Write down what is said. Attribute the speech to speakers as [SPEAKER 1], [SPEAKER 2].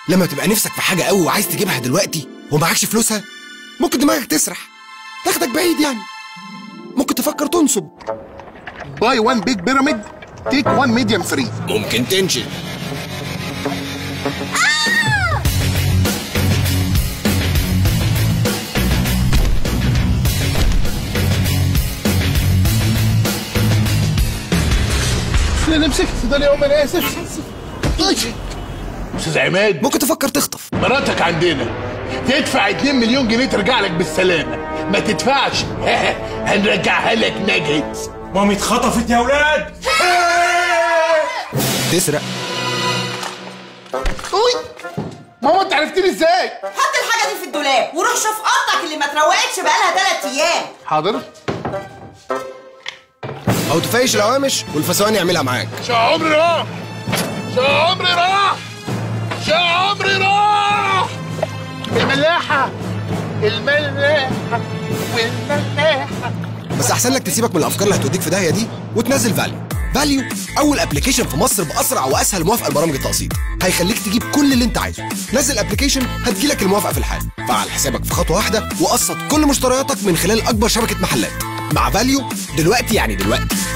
[SPEAKER 1] لما تبقى نفسك في حاجه قوي وعايز تجيبها دلوقتي ومعكش فلوسها ممكن دماغك تسرح تاخدك بعيد يعني ممكن تفكر تنصب
[SPEAKER 2] باي 1 بيج بيراميد تيك 1 ميديوم فري
[SPEAKER 1] ممكن تنشل
[SPEAKER 2] انا مسكت ده اليوم انا اسف استاذ عماد
[SPEAKER 1] ممكن تفكر تخطف
[SPEAKER 2] مراتك عندنا تدفع 2 مليون جنيه ترجع لك بالسلامه ما تدفعش هنرجعها لك نجد
[SPEAKER 3] مامي اتخطفت يا ولاد
[SPEAKER 1] تسرق
[SPEAKER 2] اوي ماما انت عرفتني ازاي
[SPEAKER 4] حط الحاجه دي في الدولاب وروح شوف قطك اللي ما اتروقتش بقالها ثلاث ايام
[SPEAKER 2] حاضر
[SPEAKER 1] او تفايش العوامش والفسوان يعملها معاك
[SPEAKER 2] شا عمري راح شا عمري راح شا عمري راح الملاحة الملاحة والملاحة
[SPEAKER 1] بس احسن لك تسيبك من الافكار اللي هتوديك في داهيه دي وتنزل فاليو فاليو اول ابلكيشن في مصر باسرع واسهل موافقه لبرامج التقسيط هيخليك تجيب كل اللي انت عايزه نزل ابلكيشن هتجيلك الموافقه في الحال فعل حسابك في خطوه واحده وقسط كل مشترياتك من خلال اكبر شبكه محلات مع فاليو دلوقتي يعني دلوقتي